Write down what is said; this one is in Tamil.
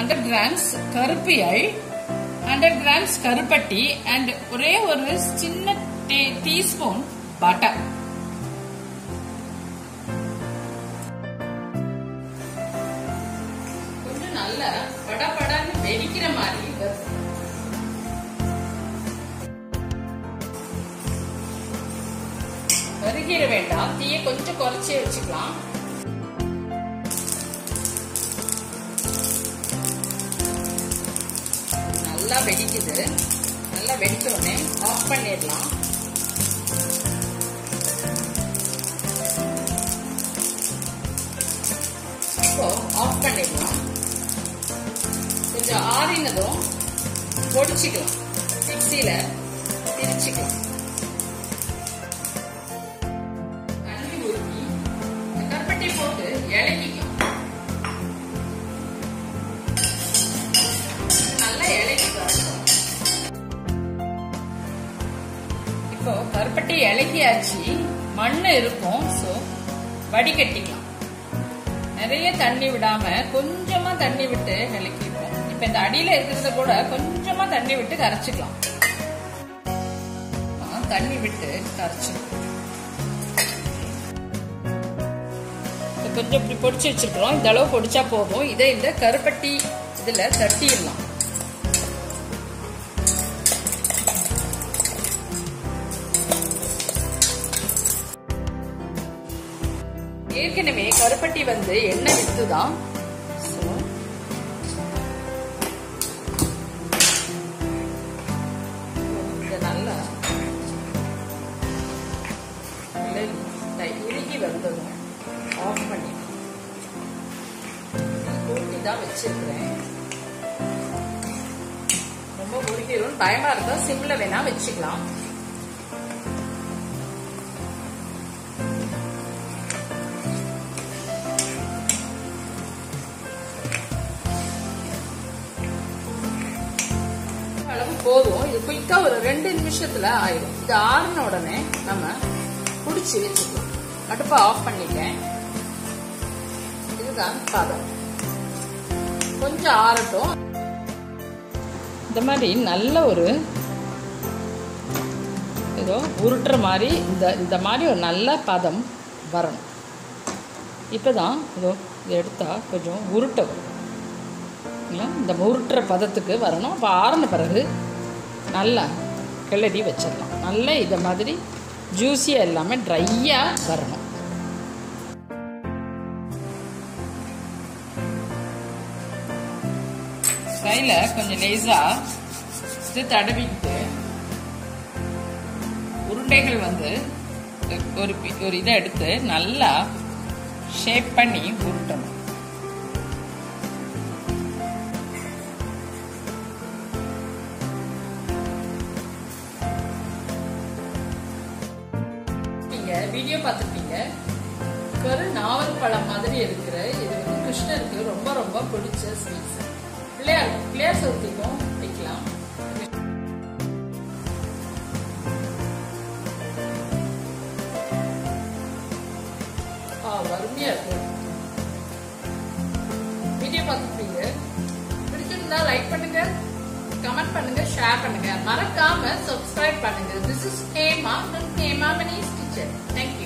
ஹண்ட்ரட் கிராம்ஸ் கருப்பியல் ஹண்ட்ரட் கிராம்ஸ் கருப்பட்டி அண்ட் ஒரே ஒரு சின்ன டீஸ்பூன் பட்டர் கொஞ்சம் நல்ல படபடன்னு வெடிக்கிற மாதிரி வறுக்கணும். வறுக்கிற வேண்டாம் தீய கொஞ்சம் குறைச்சே வச்சுக்கலாம் நல்லா வெடிக்குது நல்லா வெடிச்ச உடனே ஆஃப் பண்ணிடலாம் இப்போ ஆஃப் பண்ணிடலாம் கொஞ்சம் ஆறினதும் பொடிச்சுக்கலாம் மிக்சியில திரிச்சுக்கலாம் தண்ணி ஊற்றி கருப்பட்டி போட்டு இலக்கிக்கலாம் நல்லா இலக்கி வரட்டும் இப்போ கருப்பட்டி இலக்கியாச்சு மண்ணு இருக்கும் ஸோ வடிகட்டிக்கலாம் நிறைய தண்ணி விடாம கொஞ்சமா தண்ணி விட்டு இலக்கிப்போம் இப்ப இந்த அடியில இருக்கிறத கூட கொஞ்சமா தண்ணி விட்டு கரைச்சிக்கலாம் ஆ, தண்ணி விட்டு கரைச்சிக்கலாம் இப்ப கொஞ்சம் இப்படி பொடிச்சு வச்சிருக்கிறோம் இந்த அளவு பொடிச்சா போதும் இதை இந்த கருப்பட்டி இதுல தட்டிடலாம் ஏற்கனவே கருப்பட்டி வந்து எண்ணெய் வித்துதான் So, இதை நல்லா நல்லா உருகி வந்ததும் ஆஃப் பண்ணி கூட்டி தான் வச்சிருக்கிறேன் ரொம்ப உருகிடும் பயமா இருந்தா சிம்ல வேணா வச்சுக்கலாம் அளவு போதும் இது குயிக்கா ஒரு ரெண்டு நிமிஷத்துல ஆயிடும் இது ஆறின உடனே நம்ம புடிச்சு வச்சுக்கலாம் அடுப்பை ஆஃப் பண்ணிட்டேன் இதுதான் பதம் கொஞ்சம் ஆறட்டும் இந்த மாதிரி நல்ல ஒரு ஏதோ உருட்டுற மாதிரி இந்த இந்த மாதிரி ஒரு நல்ல பதம் வரணும் இப்போ தான் இதோ இதை எடுத்தால் கொஞ்சம் உருட்ட வரும் இல்ல? இந்த உருட்டுற பதத்துக்கு வரணும் அப்போ ஆறின பிறகு நல்லா கிளறி வச்சிடலாம் நல்லா இதை மாதிரி ஜூஸியாக இல்லாமல் ட்ரையாக வரணும் கையில் கொஞ்சம் லேசாக இது தடவிக்கிட்டு உருண்டைகள் வந்து ஒரு பி- ஒரு இதை எடுத்து நல்லா ஷேப் பண்ணி உருட்டணும் நீங்க வீடியோ பார்த்துருப்பீங்க ஒரு நாவல் பழம் மாதிரி இருக்கிற இது வந்து கிருஷ்ணருக்கு ரொம்ப ரொம்ப பிடிச்ச ஸ்வீட்ஸ் பிள்ளையார் பிள்ளையார் சதுர்த்திக்கும் வைக்கலாம் ஆ வறுமையா இருக்கு வீடியோ பார்த்துருப்பீங்க பிடிச்சிருந்தா லைக் பண்ணுங்க கமெண்ட் பண்ணுங்க ஷேர் பண்ணுங்க மறக்காம சப்ஸ்கிரைப் பண்ணுங்க this is Hema Hema Mani's kitchen thank you